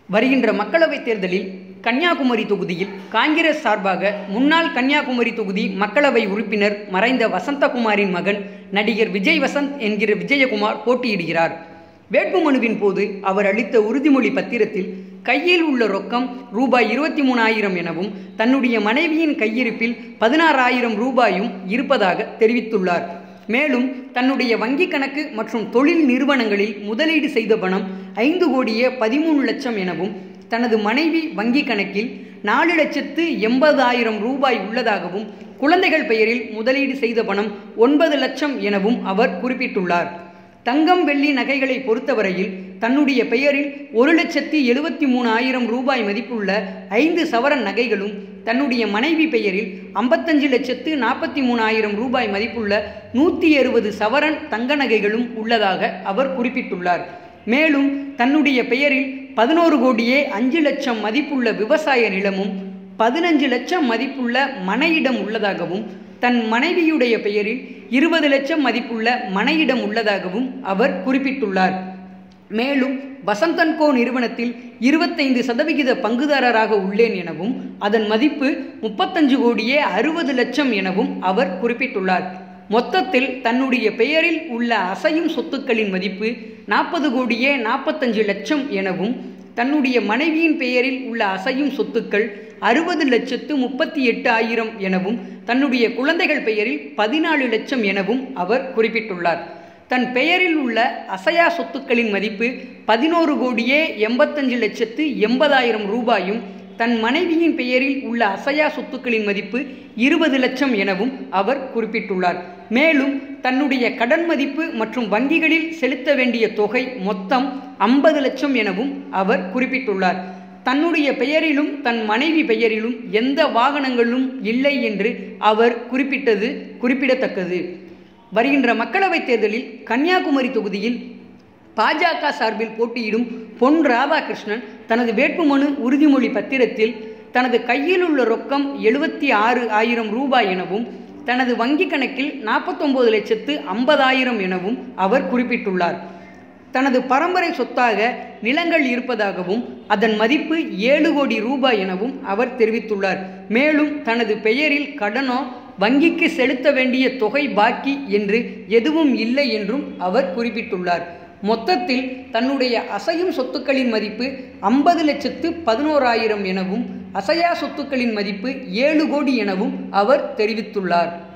வருகின்ற மக்களவைத் தேர்தலில் கன்னியாகுமரி தொகுதியில் காங்கிரஸ் சார்பாக முன்னாள் கன்னியாகுமரி தொகுதி மக்களவை உறுப்பினர் மறைந்த வசந்தகுமாரின் மகன் நடிகர் விஜய் வசந்த் என்கிற விஜயகுமார் போட்டியிடுகிறார் வேட்புமனுவின் போது அவர் அளித்த உறுதிமொழி பத்திரத்தில் கையில் உள்ள ரொக்கம் ரூபாய் இருபத்தி மூணாயிரம் எனவும் தன்னுடைய மனைவியின் கையிருப்பில் பதினாறாயிரம் ரூபாயும் இருப்பதாக தெரிவித்துள்ளார் மேலும் தன்னுடைய வங்கி கணக்கு மற்றும் தொழில் நிறுவனங்களில் முதலீடு செய்த பணம் ஐந்து கோடியே பதிமூணு லட்சம் எனவும் தனது மனைவி வங்கி கணக்கில் நாலு லட்சத்து எண்பதாயிரம் ரூபாய் உள்ளதாகவும் குழந்தைகள் பெயரில் முதலீடு செய்த பணம் ஒன்பது லட்சம் எனவும் அவர் குறிப்பிட்டுள்ளார் தங்கம் வெள்ளி நகைகளை பொறுத்தவரையில் தன்னுடைய பெயரில் ஒரு லட்சத்தி எழுபத்தி மூணு ஆயிரம் ரூபாய் மதிப்புள்ள ஐந்து சவரன் நகைகளும் தன்னுடைய மனைவி பெயரில் ஐம்பத்தஞ்சு லட்சத்து நாற்பத்தி மூணாயிரம் ரூபாய் மதிப்புள்ள நூற்றி அறுபது சவரன் தங்க நகைகளும் உள்ளதாக அவர் குறிப்பிட்டுள்ளார் மேலும் தன்னுடைய பெயரில் பதினோரு கோடியே அஞ்சு லட்சம் மதிப்புள்ள விவசாய நிலமும் பதினஞ்சு லட்சம் மதிப்புள்ள மனையிடம் உள்ளதாகவும் தன் மனைவியுடைய பெயரில் இருபது லட்சம் மதிப்புள்ள மனையிடம் உள்ளதாகவும் அவர் குறிப்பிட்டுள்ளார் மேலும் வசந்தன்கோ நிறுவனத்தில் இருபத்தைந்து சதவிகித பங்குதாரராக உள்ளேன் எனவும் அதன் மதிப்பு முப்பத்தஞ்சு கோடியே அறுபது லட்சம் எனவும் அவர் குறிப்பிட்டுள்ளார் மொத்தத்தில் தன்னுடைய பெயரில் உள்ள அசையும் சொத்துக்களின் மதிப்பு நாற்பது கோடியே நாற்பத்தஞ்சு லட்சம் எனவும் தன்னுடைய மனைவியின் பெயரில் உள்ள அசையும் சொத்துக்கள் அறுபது லட்சத்து முப்பத்தி எட்டு ஆயிரம் எனவும் தன்னுடைய குழந்தைகள் பெயரில் பதினாலு லட்சம் எனவும் அவர் குறிப்பிட்டுள்ளார் தன் பெயரில் உள்ள அசையா சொத்துக்களின் மதிப்பு பதினோரு கோடியே எண்பத்தஞ்சு லட்சத்து எண்பதாயிரம் ரூபாயும் தன் மனைவியின் பெயரில் உள்ள அசையா சொத்துக்களின் மதிப்பு இருபது லட்சம் எனவும் அவர் குறிப்பிட்டுள்ளார் மேலும் தன்னுடைய கடன் மதிப்பு மற்றும் வங்கிகளில் செலுத்த வேண்டிய தொகை மொத்தம் ஐம்பது லட்சம் எனவும் அவர் குறிப்பிட்டுள்ளார் தன்னுடைய பெயரிலும் தன் மனைவி பெயரிலும் எந்த வாகனங்களும் இல்லை என்று அவர் குறிப்பிட்டது குறிப்பிடத்தக்கது வருகின்ற மக்களவைத் தேர்தலில் கன்னியாகுமரி தொகுதியில் பாஜக சார்பில் போட்டியிடும் பொன் ராதாகிருஷ்ணன் தனது வேட்புமனு உறுதிமொழி பத்திரத்தில் தனது கையில் உள்ள ரொக்கம் எழுபத்தி ஆறு ஆயிரம் ரூபாய் எனவும் தனது வங்கி கணக்கில் நாற்பத்தொம்பது லட்சத்து ஐம்பதாயிரம் எனவும் அவர் குறிப்பிட்டுள்ளார் தனது பரம்பரை சொத்தாக நிலங்கள் இருப்பதாகவும் அதன் மதிப்பு ஏழு கோடி ரூபாய் எனவும் அவர் தெரிவித்துள்ளார் மேலும் தனது பெயரில் கடனோ வங்கிக்கு செலுத்த வேண்டிய தொகை பாக்கி என்று எதுவும் இல்லை என்றும் அவர் குறிப்பிட்டுள்ளார் மொத்தத்தில் தன்னுடைய அசையும் சொத்துக்களின் மதிப்பு ஐம்பது லட்சத்து பதினோராயிரம் எனவும் அசையா சொத்துக்களின் மதிப்பு ஏழு கோடி எனவும் அவர் தெரிவித்துள்ளார்